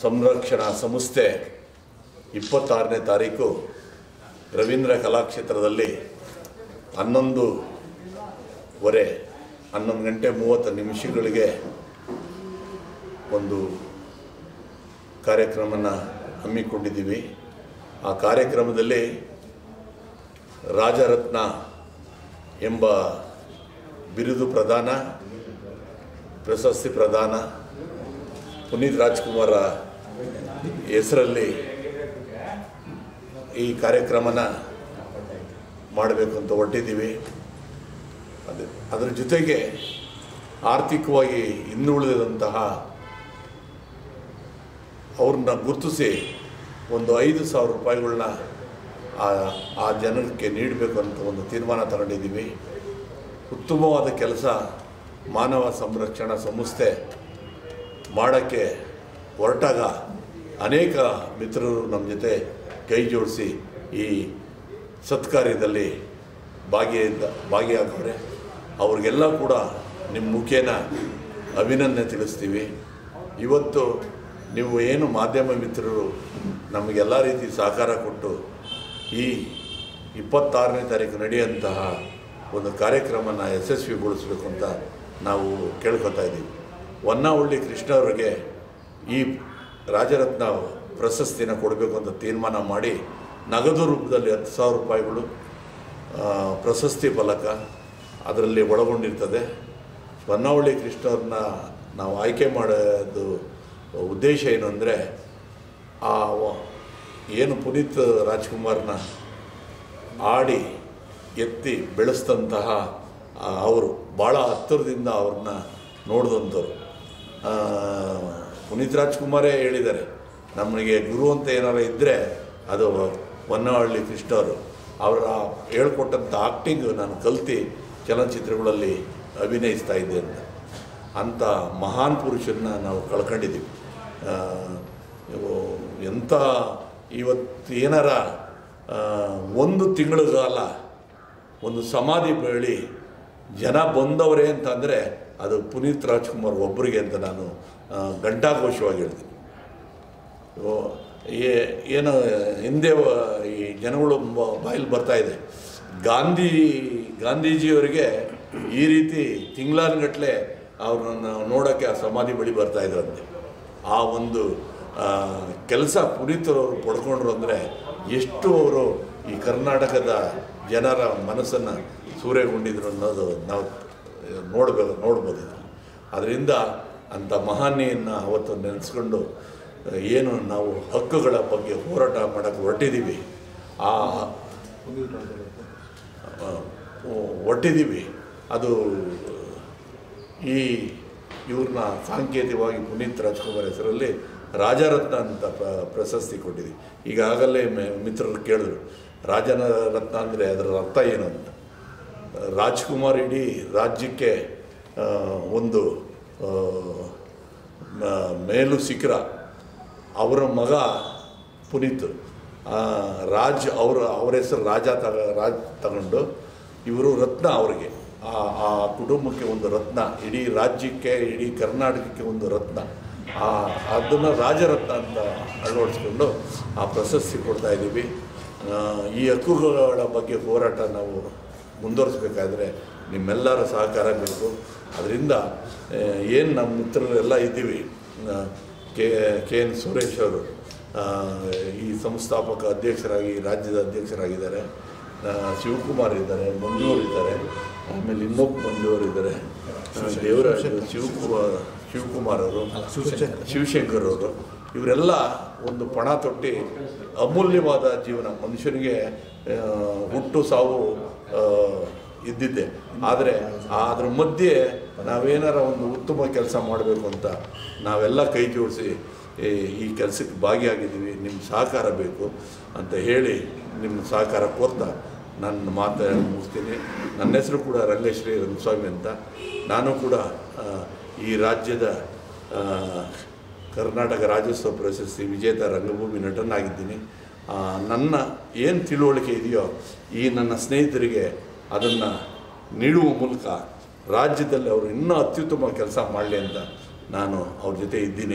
ಸಂರಕ್ಷಣಾ ಸಂಸ್ಥೆ ಇಪ್ಪತ್ತಾರನೇ ತಾರೀಕು ರವೀಂದ್ರ ಕಲಾಕ್ಷೇತ್ರದಲ್ಲಿ ಹನ್ನೊಂದುವರೆ ಹನ್ನೊಂದು ಗಂಟೆ ಮೂವತ್ತು ನಿಮಿಷಗಳಿಗೆ ಒಂದು ಕಾರ್ಯಕ್ರಮನ ಹಮ್ಮಿಕೊಂಡಿದ್ದೀವಿ ಆ ಕಾರ್ಯಕ್ರಮದಲ್ಲಿ ರಾಜರತ್ನ ಎಂಬ ಬಿರುದು ಪ್ರದಾನ ಪ್ರಶಸ್ತಿ ಪ್ರದಾನ ಪುನೀತ್ ರಾಜ್ಕುಮಾರ ಹೆಸರಲ್ಲಿ ಈ ಕಾರ್ಯಕ್ರಮನ ಮಾಡಬೇಕು ಅಂತ ಹೊರಟಿದ್ದೀವಿ ಅದು ಅದರ ಜೊತೆಗೆ ಆರ್ಥಿಕವಾಗಿ ಹಿಂದುಳಿದಂತಹ ಅವ್ರನ್ನ ಗುರುತಿಸಿ ಒಂದು ಐದು ಸಾವಿರ ರೂಪಾಯಿಗಳನ್ನ ಆ ಆ ಜನಕ್ಕೆ ನೀಡಬೇಕು ಅಂತ ಒಂದು ತೀರ್ಮಾನ ತಗೊಂಡಿದ್ದೀವಿ ಉತ್ತಮವಾದ ಕೆಲಸ ಮಾನವ ಸಂರಕ್ಷಣಾ ಸಂಸ್ಥೆ ಮಾಡೋಕ್ಕೆ ಹೊರಟಾಗ ಅನೇಕ ಮಿತ್ರರು ನಮ್ಮ ಜೊತೆ ಕೈ ಜೋಡಿಸಿ ಈ ಸತ್ಕಾರ್ಯದಲ್ಲಿ ಭಾಗಿಯಿಂದ ಭಾಗಿಯಾಗವ್ರೆ ಅವ್ರಿಗೆಲ್ಲ ಕೂಡ ನಿಮ್ಮ ಮುಖೇನ ಅಭಿನಂದನೆ ತಿಳಿಸ್ತೀವಿ ಇವತ್ತು ನೀವು ಏನು ಮಾಧ್ಯಮ ಮಿತ್ರರು ನಮಗೆಲ್ಲ ರೀತಿ ಸಹಕಾರ ಕೊಟ್ಟು ಈ ಇಪ್ಪತ್ತಾರನೇ ತಾರೀಕು ನಡೆಯುವಂತಹ ಒಂದು ಕಾರ್ಯಕ್ರಮನ ಯಶಸ್ವಿಗೊಳಿಸಬೇಕು ಅಂತ ನಾವು ಕೇಳ್ಕೊತಾ ಇದ್ದೀವಿ ಹೊನ್ನಾವಳ್ಳಿ ಕೃಷ್ಣ ಅವರಿಗೆ ಈ ರಾಜರತ್ನ ಪ್ರಶಸ್ತಿನ ಕೊಡಬೇಕು ಅಂತ ತೀರ್ಮಾನ ಮಾಡಿ ನಗದು ರೂಪದಲ್ಲಿ ಹತ್ತು ಸಾವಿರ ರೂಪಾಯಿಗಳು ಆ, ಪ್ರಶಸ್ತಿ ಫಲಕ ಅದರಲ್ಲಿ ಒಳಗೊಂಡಿರ್ತದೆ ಹೊನ್ನಾವಳ್ಳಿ ಕೃಷ್ಣವ್ರನ್ನ ನಾವು ಆಯ್ಕೆ ಮಾಡೋದು ಉದ್ದೇಶ ಏನು ಅಂದರೆ ಆ ವ- ಏನು ಪುನೀತ್ ರಾಜ್ಕುಮಾರ್ನ ಆಡಿ ಎತ್ತಿ ಬೆಳೆಸಿದಂತಹ ಆ, ಅವರು ಭಾಳ ಹತ್ತಿರದಿಂದ ಅವ್ರನ್ನ ನೋಡಿದಂಥವ್ರು ಆ, ಪುನೀತ್ ರಾಜ್ಕುಮಾರೇ ಹೇಳಿದ್ದಾರೆ ನಮಗೆ ಗುರು ಅಂತ ಏನಾರು ಇದ್ದರೆ ಅದು ಹೊನ್ನವಳ್ಳಿ ಕೃಷ್ಣ ಅವರು ಅವರ ಹೇಳ್ಕೊಟ್ಟಂಥ ಆ್ಯಕ್ಟಿಂಗ್ ನಾನು ಕಲ್ತು ಚಲನಚಿತ್ರಗಳಲ್ಲಿ ಅಭಿನಯಿಸ್ತಾ ಇದ್ದೆ ಅಂತ ಅಂಥ ಮಹಾನ್ ಪುರುಷರನ್ನ ನಾವು ಕಳ್ಕೊಂಡಿದ್ದೀವಿ ಆ, ಇವು ಎಂಥ ಇವತ್ತು ಏನಾರ ಆ, ಒಂದು ತಿಂಗಳ ಕಾಲ ಒಂದು ಸಮಾಧಿ ಬೆಳಿ ಜನ ಬಂದವರೇ ಅಂತಂದರೆ ಅದು ಪುನೀತ್ ರಾಜ್ಕುಮಾರ್ ಒಬ್ಬರಿಗೆ ಅಂತ ನಾನು ಆ, ಘಂಟಾಘೋಷವಾಗಿ ಹೇಳ್ತೀನಿ ಓ, ಏ- ಏನು ಹಿಂದೆ ವ- ಈ ಜನಗಳು ಬಾಯಲ್ಲಿ ಬರ್ತಾ ಇದೆ ಗಾಂಧಿ ಗಾಂಧೀಜಿಯವರಿಗೆ ಈ ರೀತಿ ತಿಂಗಳಾನುಗಟ್ಟಲೆ ಅವ್ರನ್ನ ನೋಡೋಕ್ಕೆ ಆ ಸಮಾಧಿ ಬಳಿ ಬರ್ತಾ ಇದ್ರಂತೆ ಆ ಒಂದು ಕೆಲಸ ಪುನೀತರವರು ಪಡ್ಕೊಂಡ್ರು ಅಂದರೆ ಎಷ್ಟು ಅವರು ಈ ಕರ್ನಾಟಕದ ಜನರ ಮನಸ್ಸನ್ನು ಸೂರೆಗೊಂಡಿದ್ರು ಅನ್ನೋದು ನಾವು ನೋಡಬೇಕು ನೋಡ್ಬೋದು ಇದರಲ್ಲಿ. ಅದರಿಂದ ಅಂಥ ಮಹಾನಿಯನ್ನು ಅವತ್ತು ನೆನೆಸ್ಕೊಂಡು ಏನು ನಾವು ಹಕ್ಕುಗಳ ಬಗ್ಗೆ ಹೋರಾಟ ಮಾಡೋಕ್ಕೆ ಹೊರಟಿದ್ದೀವಿ ಆ ಆ, ಹೊರಟಿದ್ದೀವಿ ಅದು ಈ ಇವ್ರನ್ನ ಸಾಂಕೇತಿಕವಾಗಿ ಪುನೀತ್ ರಾಜ್ಕುಮಾರ್ ಹೆಸರಲ್ಲಿ ರಾಜರತ್ನ ಅಂತ ಪ್ರ- ಪ್ರಶಸ್ತಿ ಕೊಟ್ಟಿದ್ದೀವಿ ಈಗಾಗಲೇ ಮೆ- ಮಿತ್ರರು ಕೇಳಿದ್ರು ರಾಜನ ರತ್ನ ಅಂದರೆ ಅದರ ಅರ್ಥ ಏನು ಅಂತ ರಾಜ್ಕುಮಾರ್ ಇಡೀ ರಾಜ್ಯಕ್ಕೆ ಆ, ಒಂದು ಆ, ಮ- ಮೇಲು ಶಿಖರ ಅವರ ಮಗ ಪುನೀತ್ ಆ, ರಾಜ್ ಅವರು ಅವ್ರ ಹೆಸರು ರಾಜ ತಗ ರಾಜ್ ತಗೊಂಡು ಇವರು ರತ್ನ ಅವರಿಗೆ ಆ ಆ ಕುಟುಂಬಕ್ಕೆ ಒಂದು ರತ್ನ ಇಡೀ ರಾಜ್ಯಕ್ಕೆ ಇಡೀ ಕರ್ನಾಟಕಕ್ಕೆ ಒಂದು ರತ್ನ ಆ ಅದನ್ನು ರಾಜರತ್ನ ಅಂತ ಅಳವಡಿಸ್ಕೊಂಡು ಆ ಪ್ರಶಸ್ತಿ ಕೊಡ್ತಾ ಇದ್ದೀವಿ ಆ, ಈ ಹಕ್ಕುಗಳ ಬಗ್ಗೆ ಹೋರಾಟ ನಾವು ಮುಂದುವರಿಸ್ಬೇಕಾದ್ರೆ ನಿಮ್ಮೆಲ್ಲರ ಸಹಕಾರ ಬೇಕು ಅದರಿಂದ ಏನು ನಮ್ಮ ಮಿತ್ರರೆಲ್ಲ ಇದ್ದೀವಿ ಆ, ಕೆ ಕೆ ಎನ್ ಸುರೇಶ್ ಅವರು ಆ, ಈ ಸಂಸ್ಥಾಪಕ ಅಧ್ಯಕ್ಷರಾಗಿ ರಾಜ್ಯದ ಅಧ್ಯಕ್ಷರಾಗಿದ್ದಾರೆ ಆ, ಶಿವಕುಮಾರ್ ಇದ್ದಾರೆ ಮಂಜೂರು ಇದ್ದಾರೆ ಆಮೇಲೆ ಇನ್ನೊಬ್ಬ ಮಂಜೂರು ಇದ್ದಾರೆ ಆ, ದೇವರಾಜ್ ಶಿವಕುಮಾರ್ ಶಿವಕುಮಾರ್ ಅವರು ಶಿವಶಂಕರ್ ಅವರು ಇವರೆಲ್ಲ ಒಂದು ಪಣ ತೊಟ್ಟಿ ಅಮೂಲ್ಯವಾದ ಜೀವನ ಮನುಷ್ಯನಿಗೆ ಆ, ಹುಟ್ಟು ಸಾವು ಆ, ಇದ್ದಿದ್ದೆ ಆದರೆ ಅದ್ರ ಮಧ್ಯೆ ನಾವೇನಾರ ಒಂದು ಉತ್ತಮ ಕೆಲಸ ಮಾಡಬೇಕು ಅಂತ ನಾವೆಲ್ಲ ಕೈ ಜೋಡಿಸಿ ಈ ಈ ಕೆಲಸಕ್ಕೆ ಭಾಗಿಯಾಗಿದ್ದೀವಿ ನಿಮ್ಮ ಸಹಕಾರ ಬೇಕು ಅಂತ ಹೇಳಿ ನಿಮ್ಮ ಸಹಕಾರ ಕೋರ್ತಾ ನನ್ನ ಮಾತು ಮುಗಿಸ್ತೀನಿ ನನ್ನ ಹೆಸರು ಕೂಡ ರಂಗಶ್ರೀ ರಂಗಸ್ವಾಮಿ ಅಂತ ನಾನು ಕೂಡ ಆ, ಈ ರಾಜ್ಯದ ಆ, ಕರ್ನಾಟಕ ರಾಜ್ಯೋತ್ಸವ ಪ್ರಶಸ್ತಿ ವಿಜೇತ ರಂಗಭೂಮಿ ನಟನಾಗಿದ್ದೀನಿ ಆ, ನನ್ನ ಏನು ತಿಳುವಳಿಕೆ ಇದೆಯೋ ಈ ನನ್ನ ಸ್ನೇಹಿತರಿಗೆ ಅದನ್ನು ನೀಡುವ ಮೂಲಕ ರಾಜ್ಯದಲ್ಲಿ ಅವರು ಇನ್ನೂ ಅತ್ಯುತ್ತಮ ಕೆಲಸ ಮಾಡಲಿ ಅಂತ ನಾನು ಅವ್ರ ಜೊತೆ ಇದ್ದೀನಿ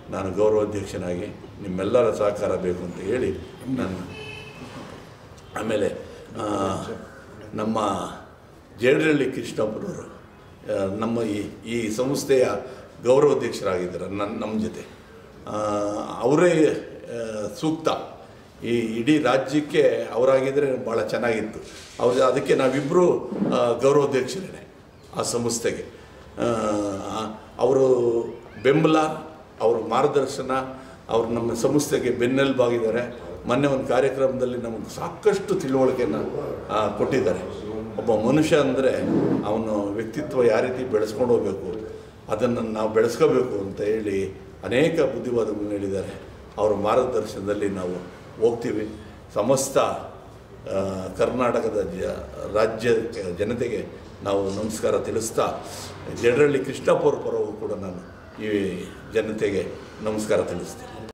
ನಾನು ಗೌರವಾಧ್ಯಕ್ಷನಾಗಿ ನಿಮ್ಮೆಲ್ಲರ ಸಹಕಾರ ಬೇಕು ಅಂತ ಹೇಳಿ ನಾನು ಆಮೇಲೆ ಆ, ನಮ್ಮ ಜೇಡರಳ್ಳಿ ಕೃಷ್ಣಪ್ಪನವರು ಆ, ನಮ್ಮ ಈ ಈ ಸಂಸ್ಥೆಯ ಗೌರವಾಧ್ಯಕ್ಷರಾಗಿದ್ದಾರೆ ನನ್ನ ನಮ್ಮ ಜೊತೆ ಆ, ಅವರೇ ಆ, ಸೂಕ್ತ ಈ ಇಡೀ ರಾಜ್ಯಕ್ಕೆ ಅವರಾಗಿದ್ದರೆ ಭಾಳ ಚೆನ್ನಾಗಿತ್ತು ಅವ್ರು ಅದಕ್ಕೆ ನಾವಿಬ್ಬರು ಗೌರವಾಧ್ಯಕ್ಷರೇ ಆ ಸಂಸ್ಥೆಗೆ ಅವರು ಬೆಂಬಲ ಅವ್ರ ಮಾರ್ಗದರ್ಶನ ಅವರು ನಮ್ಮ ಸಂಸ್ಥೆಗೆ ಬೆನ್ನೆಲುಬಾಗಿದ್ದಾರೆ ಮೊನ್ನೆ ಒಂದು ಕಾರ್ಯಕ್ರಮದಲ್ಲಿ ನಮಗೆ ಸಾಕಷ್ಟು ತಿಳುವಳಿಕೆಯನ್ನು ಆ, ಕೊಟ್ಟಿದ್ದಾರೆ ಒಬ್ಬ ಮನುಷ್ಯ ಅಂದರೆ ಅವನು ವ್ಯಕ್ತಿತ್ವ ಯಾವ ರೀತಿ ಬೆಳೆಸ್ಕೊಂಡು ಹೋಗಬೇಕು ಅದನ್ನು ನಾವು ಬೆಳೆಸ್ಕೋಬೇಕು ಅಂತ ಹೇಳಿ ಅನೇಕ ಬುದ್ಧಿವಾದಗಳನ್ನು ಹೇಳಿದ್ದಾರೆ ಅವರ ಮಾರ್ಗದರ್ಶನದಲ್ಲಿ ನಾವು ಹೋಗ್ತೀವಿ ಸಮಸ್ತ ಆ, ಕರ್ನಾಟಕದ ಜ ರಾಜ್ಯ ಜನತೆಗೆ ನಾವು ನಮಸ್ಕಾರ ತಿಳಿಸ್ತಾ ಜಡರಳ್ಳಿ ಕೃಷ್ಣಪ್ಪ ಅವ್ರ ಪರವೂ ಕೂಡ ನಾನು ಈ ಜನತೆಗೆ ನಮಸ್ಕಾರ ತಿಳಿಸ್ತೇನೆ